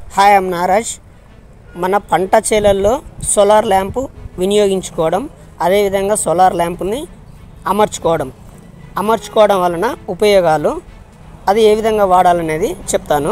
hi I'm నారాజ్ మన పంట చేలల్లో సోలార్ ల్యాంపు వినియోగించుకోవడం అదేవిధంగా సోలార్ ల్యాంపుని అమర్చుకోవడం అమర్చుకోవడం వలన ఉపయోగాలు అది ఏ విధంగా వాడాలనేది చెప్తాను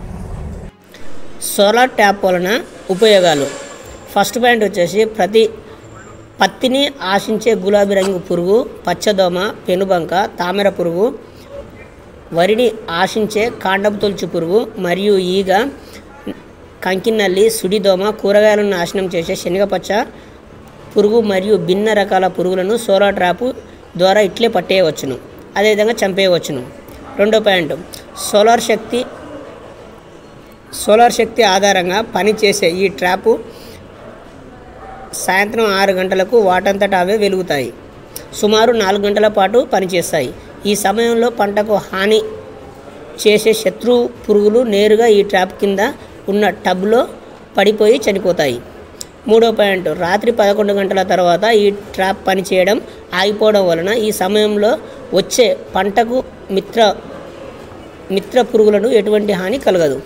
సోలార్ ట్యాప్ వలన ఉపయోగాలు ఫస్ట్ పాయింట్ వచ్చేసి ప్రతి పత్తిని ఆశించే గులాబీ రంగు పురుగు పచ్చదోమ పెనుబంక తామర పురుగు వరిని ఆశించే కాండపు తొలుచు పురుగు మరియు ఈగ కంకినల్లి సుడిదోమ కూరగాయలను నాశనం చేసే శనగపచ్చ పురుగు మరియు భిన్న రకాల పురుగులను సోలార్ ట్రాప్ ద్వారా ఇట్లే పట్టేయవచ్చును అదేవిధంగా చంపేయవచ్చును రెండో పాయింట్ సోలార్ శక్తి సోలార్ శక్తి ఆధారంగా పనిచేసే ఈ ట్రాపు సాయంత్రం ఆరు గంటలకు వాటంతట అవే వెలుగుతాయి సుమారు నాలుగు గంటల పాటు పనిచేస్తాయి ఈ సమయంలో పంటకు హాని చేసే శత్రు పురుగులు నేరుగా ఈ ట్రాప్ కింద ఉన్న టబ్లో పడిపోయి చనిపోతాయి మూడో పాయింట్ రాత్రి పదకొండు గంటల తర్వాత ఈ ట్రాప్ పనిచేయడం ఆగిపోవడం వలన ఈ సమయంలో వచ్చే పంటకు మిత్ర మిత్ర పురుగులను ఎటువంటి హాని కలగదు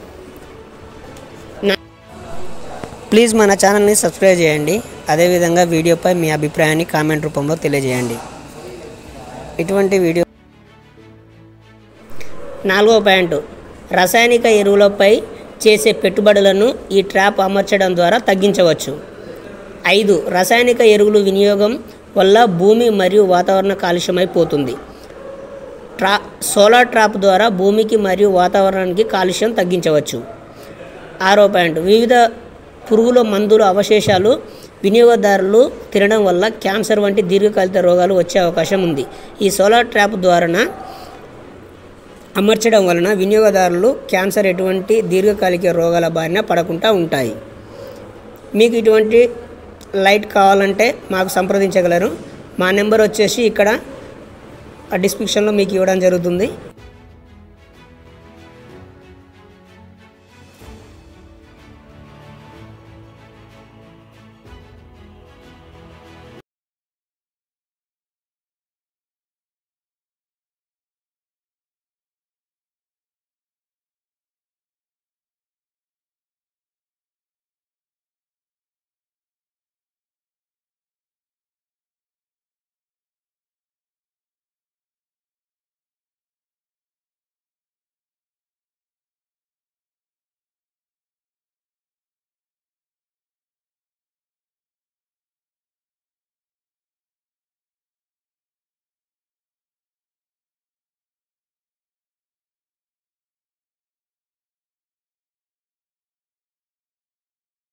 ప్లీజ్ మన ఛానల్ని సబ్స్క్రైబ్ చేయండి అదేవిధంగా వీడియోపై మీ అభిప్రాయాన్ని కామెంట్ రూపంలో తెలియజేయండి ఇటువంటి వీడియో నాలుగో పాయింట్ రసాయనిక ఎరువులపై చేసే పెట్టుబడులను ఈ ట్రాప్ అమర్చడం ద్వారా తగ్గించవచ్చు ఐదు రసాయనిక ఎరువులు వినియోగం వల్ల భూమి మరియు వాతావరణ కాలుష్యమైపోతుంది ట్రా సోలార్ ట్రాప్ ద్వారా భూమికి మరియు వాతావరణానికి కాలుష్యం తగ్గించవచ్చు ఆరో పాయింట్ వివిధ పురుగుల మందుల అవశేషాలు వినియోగదారులు తినడం వల్ల క్యాన్సర్ వంటి దీర్ఘకాలిక రోగాలు వచ్చే అవకాశం ఉంది ఈ సోలార్ ట్రాప్ ద్వారా అమర్చడం వలన వినియోగదారులు క్యాన్సర్ ఎటువంటి దీర్ఘకాలిక రోగాల బారిన పడకుండా ఉంటాయి మీకు ఇటువంటి లైట్ కావాలంటే మాకు సంప్రదించగలరు మా నెంబర్ వచ్చేసి ఇక్కడ డిస్క్రిప్షన్లో మీకు ఇవ్వడం జరుగుతుంది